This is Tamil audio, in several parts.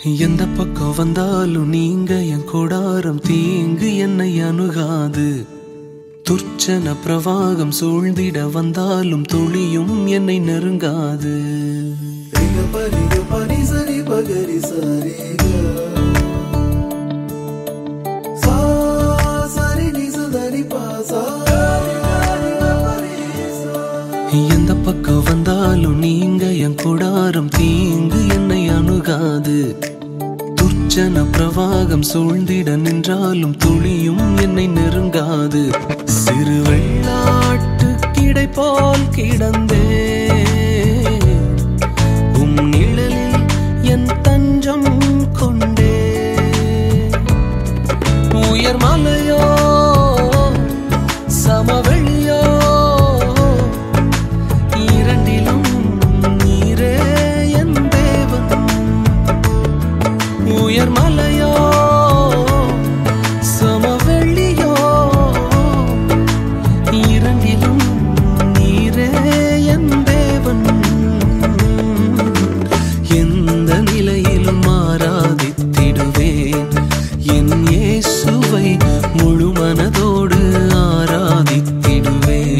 எந்த பக்கம் வந்தாலும் நீங்க என் கூடாரம் தீங்கு என்னை அணுகாது துர்ச்சன பிரவாகம் சூழ்ந்திட வந்தாலும் துளியும் என்னை நெருங்காது ரிக பரிக பனி சரி பகரி சரிக சா சரி நி சுதரி பா சா எந்த பக்கம் வந்தாலும் நீங்க என் கூடாரம் தீங்கு என்னை அணுகாது துர்ச்சன பிரவாகம் சூழ்ந்திட நின்றாலும் துளியும் என்னை நெருங்காது சிறு வெள்ளாட்டு கிடை போல் கிடந்தே உம் நிழலில் என் தஞ்சம் கொண்டே உயர் மலையோ சமவெளியோ இரண்டிலும் நீரே என் தேவன் உயர் மலையோ சமவெளியோ இரண்டிலும் நீரே என் தேவன் எந்த நிலையிலும் ஆராதித்திடுவேன் என் இயேசுவை முழு மனதோடு ஆராதித்திடுவேன்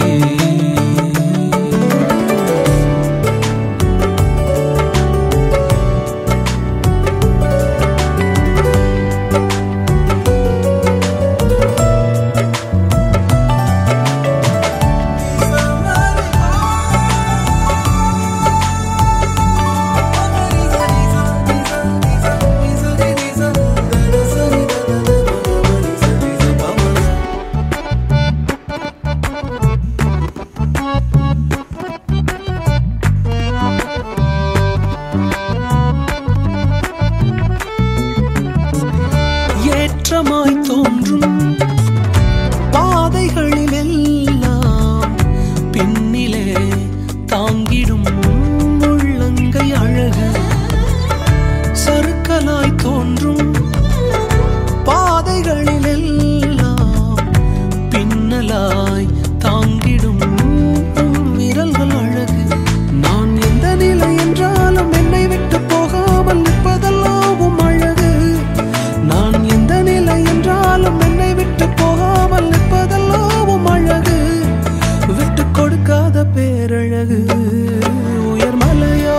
ஏற்றமாய் தோன்றும் பாதைகளில் எல்லாம் பின்னிலே தாங்கிடும் உள்ளங்கை அழகு சறுக்கலாய் தோன்றும் பாதைகளில் எல்லாம் பின்னலாய் தாங்கிடும் உம் விரல்கள் அழகு நான் எந்த நிலை என்றாலும் என்னை விட்டு போகாமல் நிற்பதெல்லாம் உம் அழகு நான் எந்த நிலை என்றாலும் என்னை விட்டு போகாமல் நிற்பதெல்லாம் உம் அழகு விட்டு கொடுக்காத பேரழகு உயர் மலையோ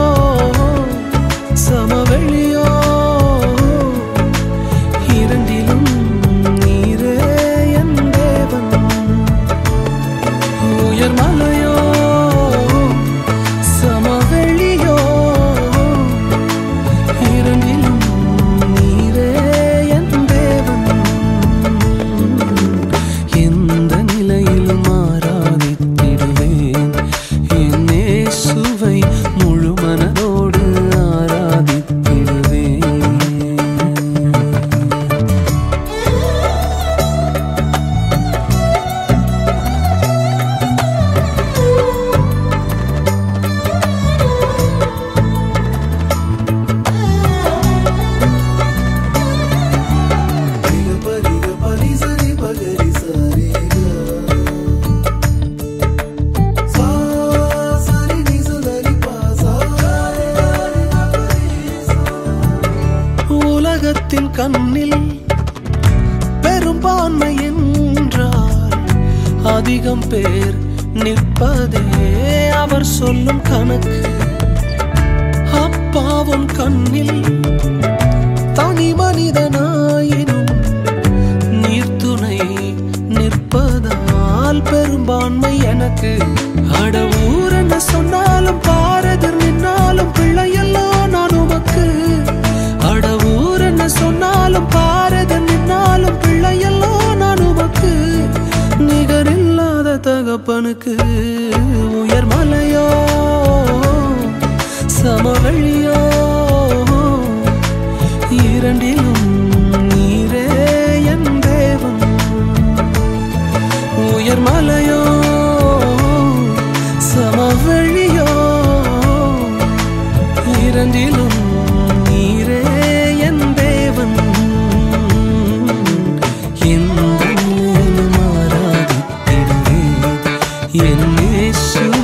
சமவெளியோ இரண்டிலும் நீரே என் தேவன் உயர் மலையோ சமவெளியோ இரண்டிலும் நீரே என் தேவன் எந்த நிலையிலும் ஆராதித்திடுவேன் என் இயேசுவை முழு மனதோடு ஆராதித்திடுவேன் ரிக பரிக பனி சரி பகரி சரிக சா சரி நி சுதரி பா சா உலகத்தின் கண்ணில் பெரும்பான்மை என்றால் அதிகம் பேர் நிற்பதே அவர் சொல்லும் கணக்கு அப்பாவும் கண்ணில் தனி மனிதனாயினும் நீர்த்துணை நிற்பதால் பெரும்பான்மை எனக்கு அட ஊர் என்ன சொன்னாலும் பாரதர் நின்னாலும் பிள்ளையெல்லாம் நான் உமக்கு அட ஊர் என்ன சொன்னாலும் பாரதர் நின்னாலும் பிள்ளையெல்லாம் நான் உமக்கு நிகரில்லாத தகப்பனுக்கு உயர் மலையோ சமவெளியோ இரண்டிலும் நீரே என் தேவன் உயர் மலையோ சமவெளியோ இரண்டிலும் நீரே என் தேவன் எந்த நிலையிலும் ஆராதித்திடுவேன் என் இயேசு